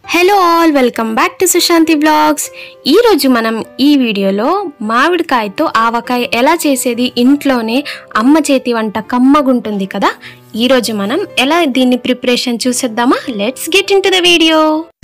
Hello all welcome back to Sushanthi blogs ఈరోజు మనం ఈ వీడియోలో మామిడికాయతో ఆవకాయ ఎలా చేసేది ఇంట్లోనే అమ్మ చేతి వంట కమ్మగుంటుంది కదా ఈరోజు మనం ఎలా దీన్ని ప్రిపరేషన్ చూసేద్దామా let's get into the video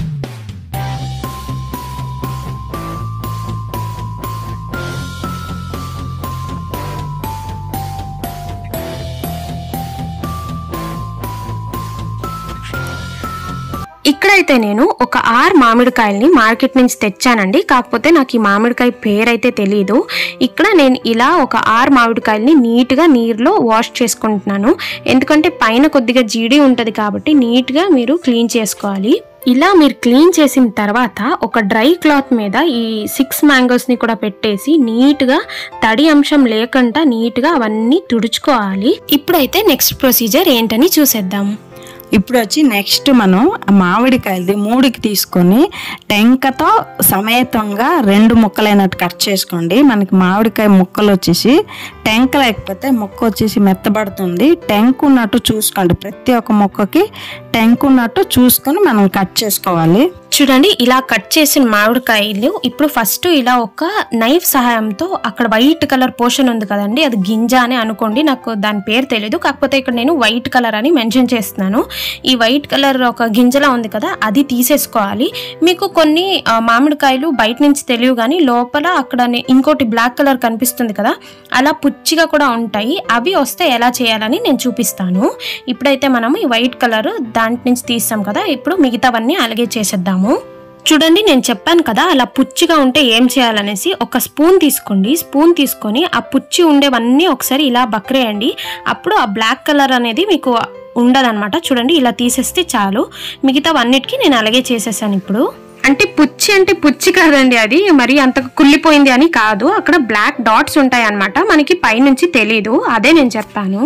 ఇక్కడైతే నేను ఒక ఆరు మామిడికాయల్ని మార్కెట్ నుంచి తెచ్చానండి కాకపోతే నాకు ఈ మామిడికాయ పేరైతే తెలియదు ఇక్కడ నేను ఇలా ఒక ఆరు మామిడికాయల్ని నీట్గా నీరులో వాష్ చేసుకుంటున్నాను ఎందుకంటే పైన కొద్దిగా జీడి ఉంటుంది కాబట్టి నీట్గా మీరు క్లీన్ చేసుకోవాలి ఇలా మీరు క్లీన్ చేసిన తర్వాత ఒక డ్రై క్లాత్ మీద ఈ సిక్స్ మ్యాంగోస్ని కూడా పెట్టేసి నీట్గా తడి అంశం లేకుండా నీట్గా అవన్నీ తుడుచుకోవాలి ఇప్పుడైతే నెక్స్ట్ ప్రొసీజర్ ఏంటని చూసేద్దాం ఇప్పుడు వచ్చి నెక్స్ట్ మనం ఆ మామిడికాయలది మూడుకి తీసుకొని టెంకతో సమేతంగా రెండు ముక్కలైనట్టు కట్ చేసుకోండి మనకి మామిడికాయ ముక్కలు వచ్చేసి టెంక లేకపోతే ముక్క వచ్చేసి మెత్తబడుతుంది టెంక్ ఉన్నట్టు చూసుకోండి ప్రతి ఒక్క ముక్కకి టెంక్ ఉన్నట్టు చూసుకొని మనం కట్ చేసుకోవాలి చూడండి ఇలా కట్ చేసిన మామిడికాయలు ఇప్పుడు ఫస్ట్ ఇలా ఒక నైఫ్ సహాయంతో అక్కడ వైట్ కలర్ పోర్షన్ ఉంది కదండి అది గింజ అని అనుకోండి నాకు దాని పేరు తెలియదు కాకపోతే ఇక్కడ నేను వైట్ కలర్ అని మెన్షన్ చేస్తున్నాను ఈ వైట్ కలర్ ఒక గింజలా ఉంది కదా అది తీసేసుకోవాలి మీకు కొన్ని ఆ, మామిడికాయలు బయట నుంచి తెలియవు కానీ లోపల అక్కడ నే- ఇంకోటి బ్లాక్ కలర్ కనిపిస్తుంది కదా అలా పుచ్చిగా కూడా ఉంటాయి అవి వస్తే ఎలా చేయాలని నేను చూపిస్తాను ఇప్పుడైతే మనం ఈ వైట్ కలర్ దాంట్ నుంచి తీస్తాం కదా ఇప్పుడు మిగతావన్నీ అలాగే చేసేద్దాము చూడండి నేను చెప్పాను కదా అలా పుచ్చిగా ఉంటే ఏం చేయాలనేసి ఒక స్పూన్ తీసుకోండి స్పూన్ తీసుకొని ఆ పుచ్చి ఉండేవన్నీ ఒకసారి ఇలా బక్రేయండి అప్పుడు ఆ బ్లాక్ కలర్ అనేది మీకు ఉండదన్నమాట చూడండి ఇలా తీసేస్తే చాలు మిగతావన్నిటికీ నేను అలాగే చేసేసాను ఇప్పుడు అంటే పుచ్చి అంటే పుచ్చి కాదండి అది మరి అంత కుళ్ళిపోయింది అని కాదు అక్కడ బ్లాక్ డాట్స్ ఉంటాయి అన్నమాట మనకి పైనుంచి తెలీదు అదే నేను చెప్పాను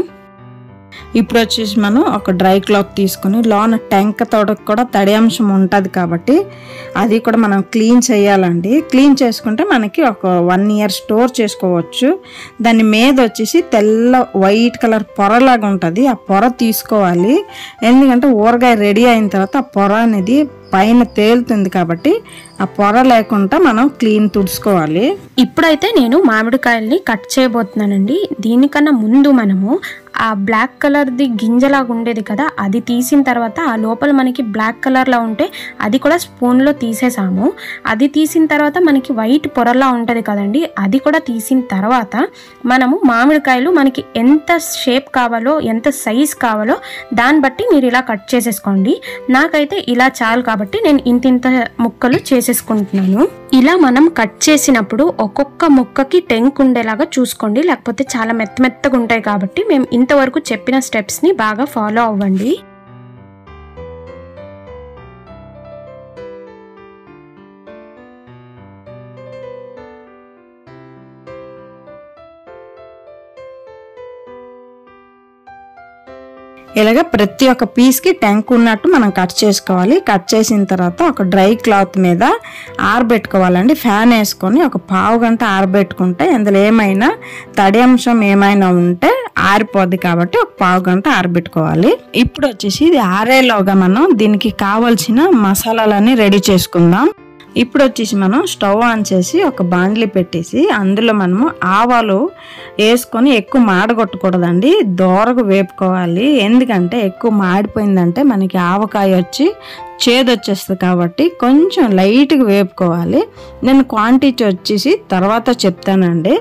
ఇప్పుడు వచ్చేసి మనం ఒక డ్రై క్లాత్ తీసుకొని లోన టెంక తోటకు కూడా తడి అంశం ఉంటుంది కాబట్టి అది కూడా మనం క్లీన్ చేయాలండి క్లీన్ చేసుకుంటే మనకి ఒక వన్ ఇయర్ స్టోర్ చేసుకోవచ్చు దాని మీద వచ్చేసి తెల్ల వైట్ కలర్ పొరలాగా ఉంటుంది ఆ పొర తీసుకోవాలి ఎందుకంటే ఊరగాయ రెడీ అయిన తర్వాత ఆ పొర అనేది పైన తేలుతుంది కాబట్టి ఆ పొర లేకుండా మనం క్లీన్ తుడుచుకోవాలి ఇప్పుడైతే నేను మామిడికాయల్ని కట్ చేయబోతున్నానండి దీనికన్నా ముందు మనము ఆ బ్లాక్ కలర్ది గింజలాగా ఉండేది కదా అది తీసిన తర్వాత ఆ లోపల మనకి బ్లాక్ కలర్లో ఉంటే అది కూడా స్పూన్లో తీసేసాము అది తీసిన తర్వాత మనకి వైట్ పొరలా ఉంటుంది కదండి అది కూడా తీసిన తర్వాత మనము మామిడికాయలు మనకి ఎంత షేప్ కావాలో ఎంత సైజ్ కావాలో దాన్ని బట్టి మీరు ఇలా కట్ చేసేసుకోండి నాకైతే ఇలా చాలు కాబట్టి నేను ఇంత ఇంత ముక్కలు చేసేసుకుంటున్నాను ఇలా మనం కట్ చేసినప్పుడు ఒక్కొక్క ముక్కకి టెంక్ ఉండేలాగా చూసుకోండి లేకపోతే చాలా మెత్త మెత్తగా ఉంటాయి కాబట్టి మేము ఇంతవరకు చెప్పిన స్టెప్స్ని బాగా ఫాలో అవ్వండి ఇలాగ ప్రతి ఒక్క పీస్కి ట్యాంక్ ఉన్నట్టు మనం కట్ చేసుకోవాలి కట్ చేసిన తర్వాత ఒక డ్రై క్లాత్ మీద ఆరబెట్టుకోవాలండి ఫ్యాన్ వేసుకొని ఒక పావు గంట ఆరబెట్టుకుంటే ఇందులో ఏమైనా తడి అంశం ఏమైనా ఉంటే ఆరిపోద్ది కాబట్టి ఒక పావు గంట ఆరబెట్టుకోవాలి ఇప్పుడు వచ్చేసి ఇది ఆరేలోగా మనం దీనికి కావాల్సిన మసాలాలన్నీ రెడీ చేసుకుందాం ఇప్పుడు వచ్చేసి మనం స్టవ్ ఆన్ చేసి ఒక బాండ్లీ పెట్టేసి అందులో మనము ఆవాలు వేసుకొని ఎక్కువ మాడగొట్టకూడదండి దోరగా వేపుకోవాలి ఎందుకంటే ఎక్కువ మాడిపోయిందంటే మనకి ఆవకాయ వచ్చి చేదు వచ్చేస్తుంది కాబట్టి కొంచెం లైట్గా వేపుకోవాలి నేను క్వాంటిటీ వచ్చేసి తర్వాత చెప్తానండి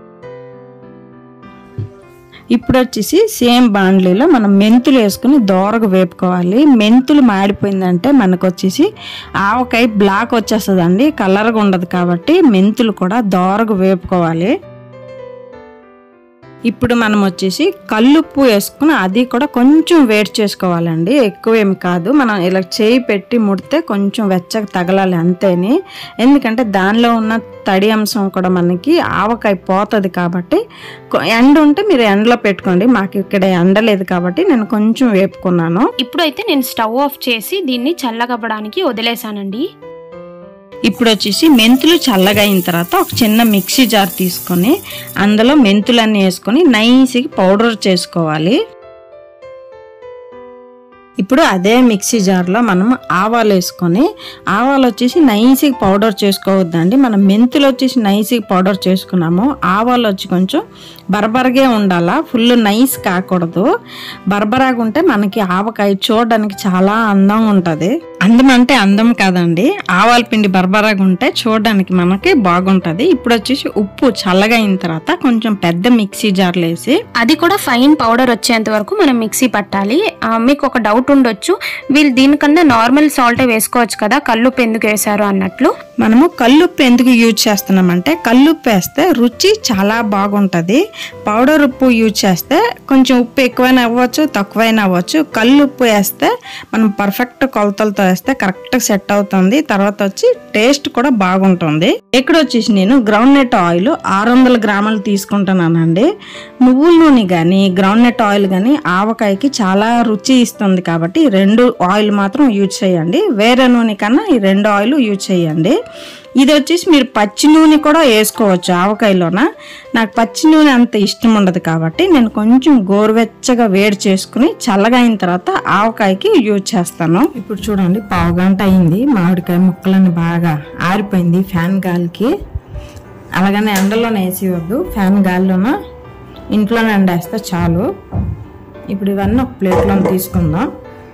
ఇప్పుడు వచ్చేసి సేమ్ బాండ్లీలో మనం మెంతులు వేసుకుని దోరగా వేపుకోవాలి మెంతులు మాడిపోయిందంటే మనకు వచ్చేసి ఆవకాయ బ్లాక్ వచ్చేస్తుందండి కలర్గా ఉండదు కాబట్టి మెంతులు కూడా దోరగా వేపుకోవాలి ఇప్పుడు మనం వచ్చేసి కల్లుప్పు వేసుకుని అది కూడా కొంచెం వేడి చేసుకోవాలండి ఎక్కువ ఏమి కాదు మనం ఇలా చేయి పెట్టి ముడితే కొంచెం వెచ్చగా తగలాలి అంతేని ఎందుకంటే దానిలో ఉన్న తడి అంశం కూడా మనకి ఆవకాయ పోతుంది కాబట్టి కొ- ఎండ ఉంటే మీరు ఎండలో పెట్టుకోండి మాకు ఇక్కడ ఎండ లేదు కాబట్టి నేను కొంచెం వేపుకున్నాను ఇప్పుడైతే నేను స్టవ్ ఆఫ్ చేసి దీన్ని చల్లగవ్వడానికి వదిలేసానండి ఇప్పుడు వచ్చేసి మెంతులు చల్లగా అయిన తర్వాత ఒక చిన్న మిక్సీ జార్ తీసుకొని అందులో మెంతులన్నీ వేసుకొని నైస్గా పౌడర్ చేసుకోవాలి ఇప్పుడు అదే మిక్సీ జార్లో మనం ఆవాలు వేసుకొని ఆవాలు వచ్చేసి నైస్గా పౌడర్ చేసుకోవద్దండి మనం మెంతులు వచ్చేసి నైస్గా పౌడర్ చేసుకున్నాము ఆవాలు వచ్చి కొంచెం బరబరగే ఉండాలా ఫుల్ నైస్ కాకూడదు బరబరాగా ఉంటే మనకి ఆవకాయ చూడడానికి చాలా అందంగా ఉంటుంది అందం అంటే అందం కాదండి ఆవాల పిండి బరబరాగా ఉంటే చూడడానికి మనకి బాగుంటుంది ఇప్పుడు వచ్చేసి ఉప్పు చల్లగా అయిన తర్వాత కొంచెం పెద్ద మిక్సీ జార్లో వేసి అది కూడా ఫైన్ పౌడర్ వచ్చేంత వరకు మనం మిక్సీ పట్టాలి ఆ, మీకు ఒక డౌట్ ఉండొచ్చు వీళ్ళు దీనికన్నా నార్మల్ సాల్టే వేసుకోవచ్చు కదా కల్లుప్పు ఎందుకు వేశారు అన్నట్లు మనము కల్లుప్పు ఎందుకు యూజ్ చేస్తున్నామంటే కల్లుప్పు వేస్తే రుచి చాలా బాగుంటుంది పౌడర్ ఉప్పు యూజ్ చేస్తే కొంచెం ఉప్పు ఎక్కువైనా అవ్వచ్చు తక్కువైనా అవ్వచ్చు కల్లుప్పు వేస్తే మనం పర్ఫెక్ట్ కొలతలతో వేస్తే కరెక్ట్ సెట్ అవుతుంది తర్వాత వచ్చి టేస్ట్ కూడా బాగుంటుంది ఇక్కడ వచ్చేసి నేను గ్రౌండ్ నట్ ఆయిల్ ఆరు వందల గ్రాములు తీసుకుంటున్నానండి నువ్వుల నూనె కానీ గ్రౌండ్ నట్ ఆయిల్ కానీ ఆవకాయకి చాలా రుచి ఇస్తుంది కాబట్టి ఈ రెండు ఆయిల్ మాత్రం యూజ్ చేయండి వేరే నూనె కన్నా ఈ రెండు ఆయిల్ యూజ్ చేయండి ఇది వచ్చేసి మీరు పచ్చి నూనె కూడా వేసుకోవచ్చు ఆవకాయలోన నాకు పచ్చి నూనె అంత ఇష్టం ఉండదు కాబట్టి నేను కొంచెం గోరువెచ్చగా వేడి చేసుకుని చల్లగా అయిన తర్వాత ఆవకాయకి యూజ్ చేస్తాను ఇప్పుడు చూడండి పావు గంట అయింది మామిడికాయ ముక్కలన్నీ బాగా ఆరిపోయింది ఫ్యాన్ గాలికి అలాగనే ఎండలోనే వేసి వద్దు ఫ్యాన్ గాలిలోన ఇంట్లోనే ఎండేస్తే చాలు ఇప్పుడు ఇవన్నీ ఒక ప్లేట్లో తీసుకుందాం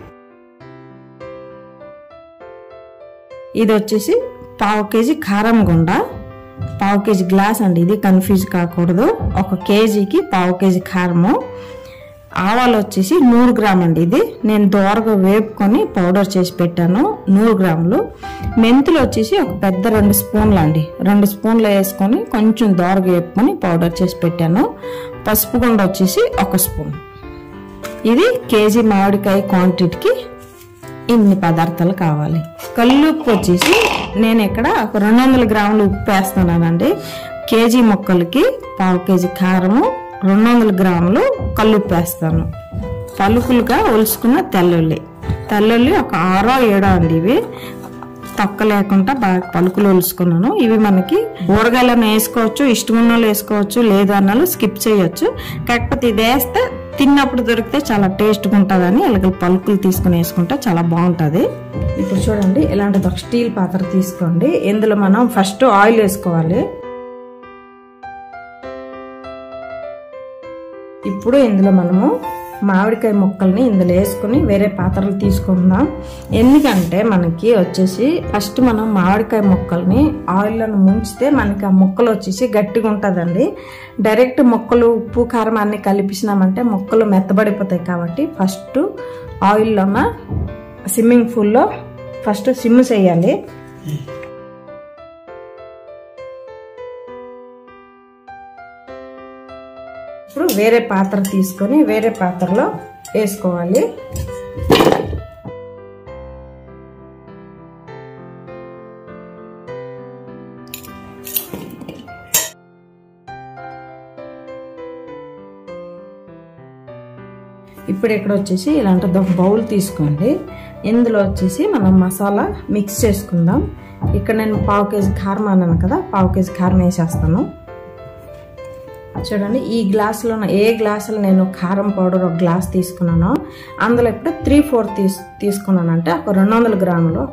ఇది వచ్చేసి పావు కేజీ కారం గుండ పావు కేజీ గ్లాస్ అండి ఇది కన్ఫ్యూజ్ కాకూడదు ఒక కేజీకి పావు కేజీ కారము ఆవాలు వచ్చేసి నూరు గ్రామ్ అండి ఇది నేను దోరగా వేపుకొని పౌడర్ చేసి పెట్టాను నూరు గ్రాములు మెంతులు వచ్చేసి ఒక పెద్ద రెండు స్పూన్లు అండి రెండు స్పూన్లు వేసుకొని కొంచెం దోరగా వేపుకొని పౌడర్ చేసి పెట్టాను పసుపు గుండ వచ్చేసి ఒక స్పూన్ ఇది కేజీ మామిడికాయ క్వాంటిటీకి ఇన్ని పదార్థాలు కావాలి కల్లుప్పు వచ్చేసి నేను ఇక్కడ ఒక రెండు వందల గ్రాములు ఉప్పు వేస్తున్నానండి కేజీ ముక్కలకి పావు కేజీ కారము రెండు వందల గ్రాములు కల్లుప్పు వేస్తాను పలుకులుగా ఒలుసుకున్న తెల్లుల్లి తెల్లుల్లి ఒక ఆరో ఏడో అండి ఇవి తొక్క లేకుండా బాగా పలుకులు ఒలుసుకున్నాను ఇవి మనకి ఊరగాయలను వేసుకోవచ్చు ఇష్టం ఉన్న వాళ్ళు వేసుకోవచ్చు లేదు అన్నాళ్ళు స్కిప్ చేయొచ్చు కాకపోతే ఇది వేస్తే తిన్నప్పుడు దొరికితే చాలా టేస్ట్గా ఉంటుందని ఇలాగ పలుకులు తీసుకుని వేసుకుంటే చాలా బాగుంటుంది ఇప్పుడు చూడండి ఇలాంటిది ఒక స్టీల్ పాత్ర తీసుకోండి ఇందులో మనం ఫస్ట్ ఆయిల్ వేసుకోవాలి ఇప్పుడు ఇందులో మనము మామిడికాయ ముక్కల్ని ఇందులో వేసుకుని వేరే పాత్రలు తీసుకుందాం ఎందుకంటే మనకి వచ్చేసి ఫస్ట్ మనం మామిడికాయ ముక్కల్ని ఆయిల్లో ముంచితే మనకి ఆ ముక్కలు వచ్చేసి గట్టిగా ఉంటుందండి డైరెక్ట్ ముక్కలు ఉప్పు కారం అన్ని కలిపిసినామంటే ముక్కలు మెత్తబడిపోతాయి కాబట్టి ఫస్ట్ ఆయిల్లోన స్విమ్మింగ్ పూల్లో ఫస్ట్ సిమ్ చేయాలి ఇప్పుడు వేరే పాత్ర తీసుకొని వేరే పాత్రలో వేసుకోవాలి ఇప్పుడు ఇక్కడ వచ్చేసి ఇలాంటి ఒక బౌల్ తీసుకోండి ఇందులో వచ్చేసి మనం మసాలా మిక్స్ చేసుకుందాం ఇక్కడ నేను పావు కేజీ కారం అన్నాను కదా పావు కేజీ కారం వేసేస్తాను చూడండి ఈ గ్లాసులో ఏ గ్లాసులో నేను కారం పౌడర్ ఒక గ్లాస్ తీసుకున్నానో అందులో ఇప్పుడు త్రీ ఫోర్ తీస్ తీసుకున్నాను అంటే ఒక రెండు వందల గ్రాములు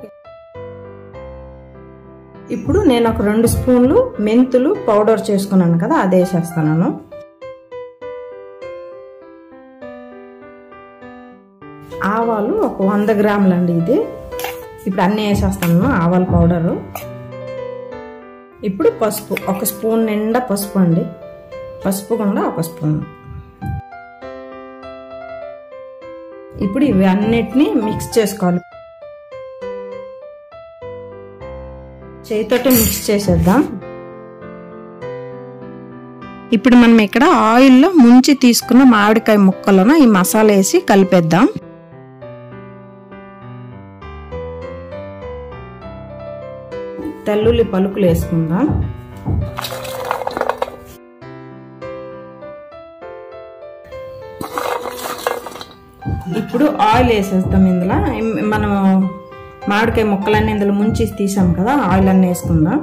ఇప్పుడు నేను ఒక రెండు స్పూన్లు మెంతులు పౌడర్ చేసుకున్నాను కదా అది వేసేస్తున్నాను ఆవాలు ఒక వంద గ్రాములు అండి ఇది ఇప్పుడు అన్నీ వేసేస్తాను ఆవాల పౌడరు ఇప్పుడు పసుపు ఒక స్పూన్ నిండా పసుపు అండి పసుపు కూడా ఒక స్పూన్ ఇప్పుడు ఇవి అన్నిటినీ మిక్స్ చేసుకోవాలి చేతితోటి మిక్స్ చేసేద్దాం ఇప్పుడు మనం ఇక్కడ ఆయిల్లో ముంచి తీసుకున్న మామిడికాయ ముక్కలను ఈ మసాలా వేసి కలిపేద్దాం తెల్లుల్లి పలుకులు వేసుకుందాం ఇప్పుడు ఆయిల్ వేసేస్తాం ఇందులో మనం మామిడికాయ ముక్కలన్నీ ఇందులో ముంచి తీసాం కదా ఆయిల్ అన్నీ వేసుకుందాం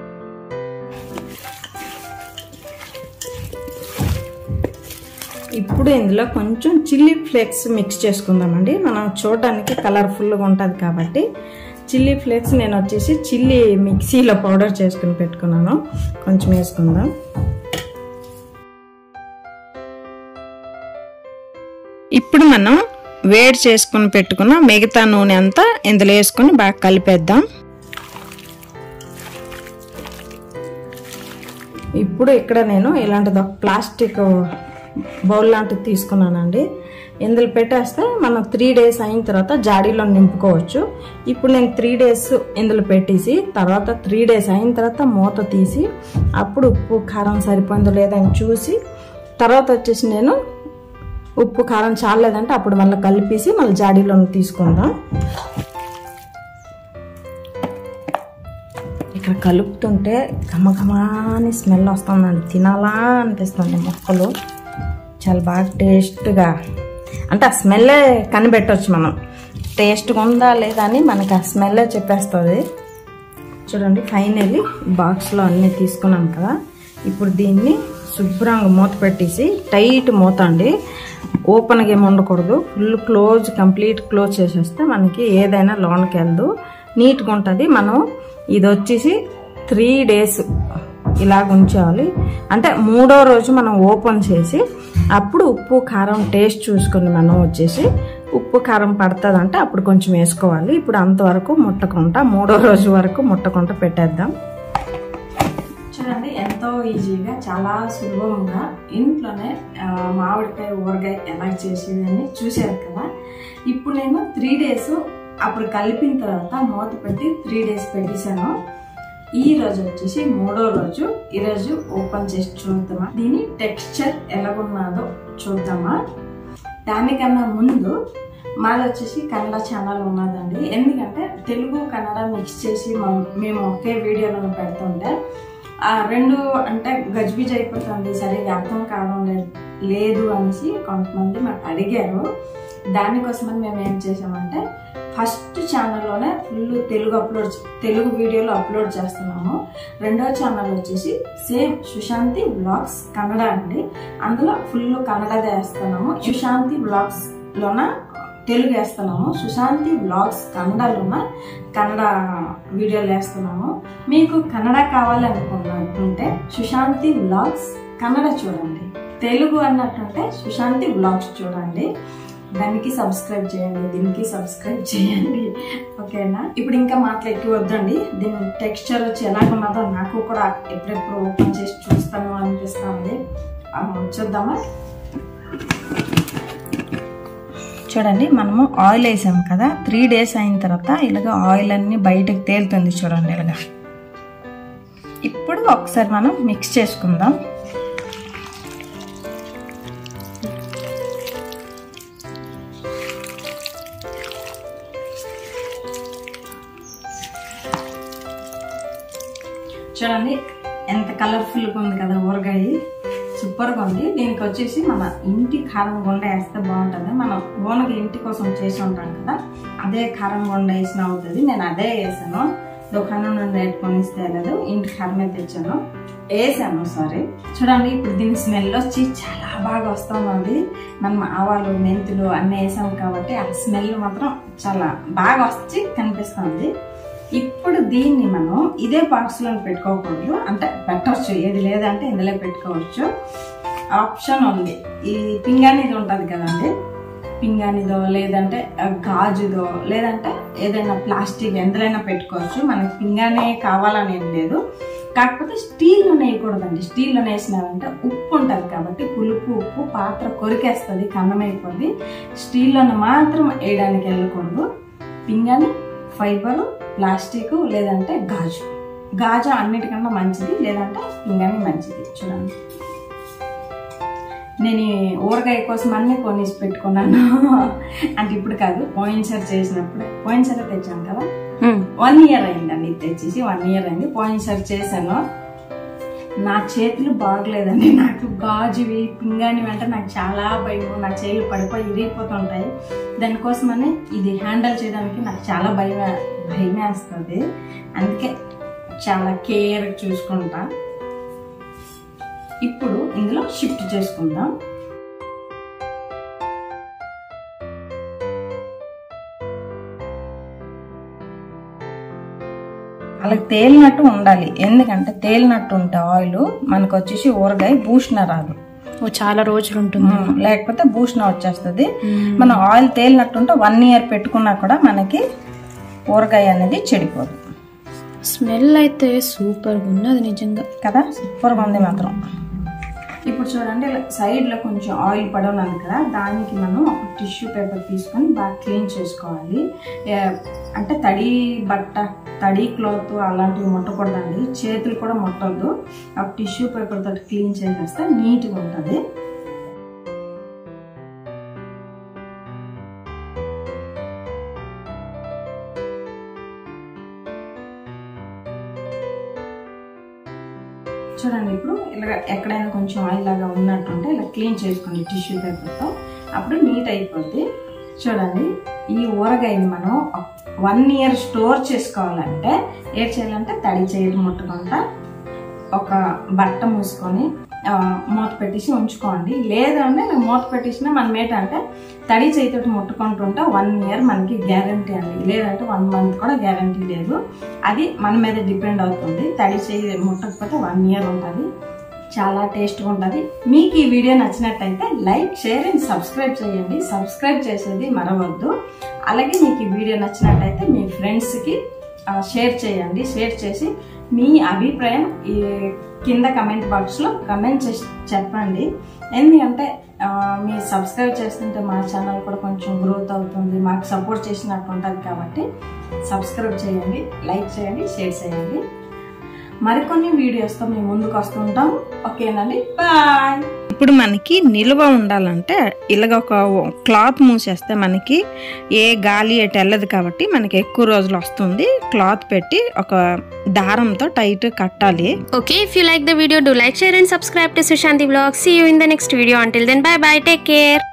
ఇప్పుడు ఇప్పుడు ఇందులో కొంచెం చిల్లీ ఫ్లేక్స్ మిక్స్ చేసుకుందామండి మనం చూడడానికి కలర్ఫుల్గా ఉంటుంది కాబట్టి చిల్లీ ఫ్లేక్స్ నేను వచ్చేసి చిల్లీ మిక్సీలో పౌడర్ చేసుకుని పెట్టుకున్నాను కొంచెం వేసుకుందాం ఇప్పుడు మనం వేడి చేసుకుని పెట్టుకున్న మిగతా నూనె అంతా ఇందులో వేసుకొని బాగా కలిపేద్దాం ఇప్పుడు ఇక్కడ నేను ఇలాంటిది ఒక ప్లాస్టిక్ బౌల్ లాంటిది తీసుకున్నానండి ఇందులో పెట్టేస్తే మనం త్రీ డేస్ అయిన తర్వాత జాడీలో నింపుకోవచ్చు ఇప్పుడు నేను త్రీ డేస్ ఇందులో పెట్టేసి తర్వాత త్రీ డేస్ అయిన తర్వాత మూత తీసి అప్పుడు ఉప్పు కారం సరిపోయిందో లేదని చూసి తర్వాత వచ్చేసి నేను ఉప్పు కారం చాలేదంటే అప్పుడు మళ్ళీ కలిపేసి మళ్ళీ జాడీలో తీసుకుందాం ఇక్కడ కలుపుతుంటే ఘమఘమాని స్మెల్ వస్తుందండి తినాలా అనిపిస్తుంది మొక్కలు చాలా బాగా టేస్ట్గా అంటే ఆ స్మెల్లే కనిపెట్టవచ్చు మనం టేస్ట్గా ఉందా లేదా అని మనకి ఆ స్మెల్లే చెప్పేస్తుంది చూడండి ఫైనల్లీ బాక్స్లో అన్నీ తీసుకున్నాం కదా ఇప్పుడు దీన్ని శుభ్రంగా మూత పెట్టేసి టైట్ మూత అండి ఓపెన్గా ఏమి ఉండకూడదు ఫుల్ క్లోజ్ కంప్లీట్ క్లోజ్ చేసేస్తే మనకి ఏదైనా లోన్కి వెళ్దు నీట్గా ఉంటుంది మనం ఇది వచ్చేసి త్రీ డేస్ ఇలాగ ఉంచాలి అంటే మూడో రోజు మనం ఓపెన్ చేసి అప్పుడు ఉప్పు కారం టేస్ట్ చూసుకొని మనం వచ్చేసి ఉప్పు కారం పడుతుంది అంటే అప్పుడు కొంచెం వేసుకోవాలి ఇప్పుడు అంతవరకు ముట్టకుండా మూడో రోజు వరకు ముట్టకుండా పెట్టేద్దాం చూడండి ఎంతో ఈజీగా చాలా సులభంగా ఇంట్లోనే ఆ, మామిడికాయ ఊరగాయ ఎలా చేసేదని చూశారు కదా ఇప్పుడు నేను త్రీ డేస్ అప్పుడు కలిపిన తర్వాత మూత పెట్టి త్రీ డేస్ పెట్టేశాను ఈ రోజు వచ్చేసి మూడో రోజు ఈ రోజు ఓపెన్ చేసి చూద్దామా దీని టెక్స్చర్ ఎలాగున్నదో చూద్దామా దానికన్నా ముందు మాది వచ్చేసి కన్నడ ఛానల్ ఉన్నదండి ఎందుకంటే తెలుగు కన్నడ మిక్స్ చేసి మం- మేము ఒకే వీడియోలో పెడుతుంటే ఆ రెండు అంటే గజిబిజ్ అయిపోతుంది సరిగ్గా అర్థం కావడం లేదు లేదు అనేసి కొంతమంది మాకు అడిగారు దానికోసమని మేము ఏం చేసామంటే ఫస్ట్ ఛానల్లోనే ఫుల్ తెలుగు అప్లోడ్ చే- తెలుగు వీడియోలు అప్లోడ్ చేస్తున్నాము రెండో ఛానల్ వచ్చేసి సేమ్ సుశాంతి బ్లాగ్స్ కన్నడ అండి అందులో ఫుల్ కన్నడదే వేస్తున్నాము సుశాంతి బ్లాగ్స్ లోన తెలుగు వేస్తున్నాము సుశాంతి బ్లాగ్స్ కన్నడలోన కన్నడ వీడియోలు వేస్తున్నాము మీకు కన్నడ కావాలనుకుంటే సుశాంతి బ్లాగ్స్ కన్నడ చూడండి తెలుగు అన్నట్టుంటే సుశాంతి బ్లాగ్స్ చూడండి దానికి సబ్స్క్రైబ్ చేయండి దీనికి సబ్స్క్రైబ్ చేయండి ఓకేనా ఇప్పుడు ఇంకా మాటలు ఎక్కువ వద్దండి దీని టెక్స్చర్ వచ్చి ఎలాగున్నదో నాకు కూడా ఎప్పుడెప్పుడు ఓపెన్ చేసి చూస్తాను అనిపిస్తుంది ఆ, చూద్దామా చూడండి మనము ఆయిల్ వేసాం కదా త్రీ డేస్ అయిన తర్వాత ఇలాగ ఆయిల్ అన్ని బయటకు తేలుతుంది చూడండి ఇలాగ ఇప్పుడు ఒకసారి మనం మిక్స్ చేసుకుందాం చూడండి ఎంత కలర్ఫుల్గా ఉంది కదా ఊరగాయ సూపర్గా ఉంది దీనికి వచ్చేసి మన ఇంటి కారం గుండ వేస్తే బాగుంటుంది మనం ఓనగా ఇంటి కోసం చేసి ఉంటాం కదా అదే కారం గుండ వేసిన అవుతుంది నేను అదే వేసాను దుకాణం నుండి పెట్టుకొని ఇస్తే లేదు ఇంటి కారమే తెచ్చాను వేసాను సారీ చూడండి ఇప్పుడు దీని స్మెల్ వచ్చి చాలా బాగా వస్తుంది మనం ఆవాలు మెంతులు అన్నీ వేసాం కాబట్టి ఆ స్మెల్ మాత్రం చాలా బాగా వచ్చి కనిపిస్తుంది ఇప్పుడు దీన్ని మనం ఇదే బాక్స్లో పెట్టుకోకూడదు అంటే పెట్టవచ్చు ఏది లేదంటే ఇందులో పెట్టుకోవచ్చు ఆప్షన్ ఉంది ఈ పింగాణిది ఉంటుంది కదండి పింగాణిదో లేదంటే ఆ, గాజుదో లేదంటే ఏదైనా ప్లాస్టిక్ ఎందులైనా పెట్టుకోవచ్చు మనకి పింగాణి కావాలని ఏం లేదు కాకపోతే స్టీల్లో వేయకూడదండి స్టీల్లో వేసినారంటే ఉప్పు ఉంటుంది కాబట్టి పులుపు ఉప్పు పాత్ర కొరికేస్తుంది కన్నమైపోద్ది స్టీల్లోనే మాత్రం వేయడానికి వెళ్ళకూడదు పింగాణి ఫైబర్ ప్లాస్టిక్ లేదంటే గాజు గాజు అన్నిటికన్నా మంచిది లేదంటే పింగాణి మంచిది చూడండి నేను ఈ ఊరగాయ కోసం అన్ని కొనేసి పెట్టుకున్నాను అంటే ఇప్పుడు కాదు పోయినసారి చేసినప్పుడే పోయినసారి తెచ్చాను కదా వన్ ఇయర్ అయిందండి ఇది తెచ్చేసి వన్ ఇయర్ అయింది పోయినసారి చేశాను నా చేతులు బాగలేదండి నాకు గాజువి పింగాణి అంటే నాకు చాలా భయం నా చేతులు పడిపోయి ఇరిగిపోతుంటాయి దానికోసమని ఇది హ్యాండిల్ చేయడానికి నాకు చాలా భయం భయం వేస్తుంది అందుకే చాలా కేర్ చూసుకుంటా ఇప్పుడు ఇందులో షిఫ్ట్ చేసుకుందాం అలా తేలినట్టు ఉండాలి ఎందుకంటే తేలినట్టు ఉంటే ఆయిల్ మనకు వచ్చేసి ఊరగాయ భూషణ రాదు ఓ చాలా రోజులు ఉంటుంది ఉమ్, లేకపోతే భూషణ వచ్చేస్తుంది మనం ఆయిల్ తేలినట్టు ఉంటే వన్ ఇయర్ పెట్టుకున్నా కూడా మనకి ఊరగాయ అనేది చెడిపోదు స్మెల్ అయితే సూపర్ ఉన్నది నిజంగా కదా సూపర్గా ఉంది మాత్రం ఇప్పుడు చూడండి ఇలా సైడ్లో కొంచెం ఆయిల్ పడవనాలి కదా దానికి మనం ఒక టిష్యూ పేపర్ తీసుకొని బాగా క్లీన్ చేసుకోవాలి ఏ, అంటే తడి బట్ట తడి క్లాత్ అలాంటివి ముట్టకూడదండి చేతులు కూడా ముట్టొద్దు ఆ టిష్యూ పేపర్ తోటి క్లీన్ చేసేస్తే నీట్గా ఉంటుంది చూడండి ఇప్పుడు ఇలా ఎక్కడైనా కొంచెం ఆయిల్ లాగా ఉన్నట్టుంటే ఇలా క్లీన్ చేసుకోండి టిష్యూ పేపర్తో అప్పుడు నీట్ అయిపోద్ది చూడండి ఈ ఊరగాయని మనం వన్ ఇయర్ స్టోర్ చేసుకోవాలంటే ఏం చేయాలంటే తడి చేయడం ముట్టకుండా ఒక బట్ట మూసుకొని ఆ, మూత పెట్టేసి ఉంచుకోండి లేదంటే ఇలా మూత పెట్టేసినా మనం ఏంటంటే తడి చేతితో ముట్టుకుంటుంటే వన్ ఇయర్ మనకి గ్యారంటీ అండి లేదంటే వన్ మంత్ కూడా గ్యారంటీ లేదు అది మన మీద డిపెండ్ అవుతుంది తడి చేయి ముట్టకపోతే వన్ ఇయర్ ఉంటుంది చాలా టేస్ట్గా ఉంటుంది మీకు ఈ వీడియో నచ్చినట్టయితే లైక్ షేర్ అండ్ సబ్స్క్రైబ్ చేయండి సబ్స్క్రైబ్ చేసేది మరవద్దు అలాగే మీకు ఈ వీడియో నచ్చినట్టయితే మీ ఫ్రెండ్స్కి షేర్ చేయండి షేర్ చేసి మీ అభిప్రాయం ఈ కింద కమెంట్ బాక్స్లో కమెంట్ చేసి చెప్పండి ఎందుకంటే ఆ, మీరు సబ్స్క్రైబ్ చేస్తుంటే మా ఛానల్ కూడా కొంచెం గ్రోత్ అవుతుంది మాకు సపోర్ట్ చేసినట్టు ఉంటుంది కాబట్టి సబ్స్క్రైబ్ చేయండి లైక్ చేయండి షేర్ చేయండి మరికొన్ని వీడియోస్తో మేము ముందుకు వస్తుంటాం ఓకేనండి బాయ్ ఇప్పుడు మనకి నిల్వ ఉండాలంటే ఇలాగ ఒక క్లాత్ మూసేస్తే మనకి ఏ గాలి ఎటు వెళ్ళదు కాబట్టి మనకి ఎక్కువ రోజులు వస్తుంది క్లాత్ పెట్టి ఒక దారంతో టైట్ కట్టాలి Okay, if you like the video, do like, share, and subscribe to Sushanti Vlog. See you in the next video. Until then, bye bye. Take care.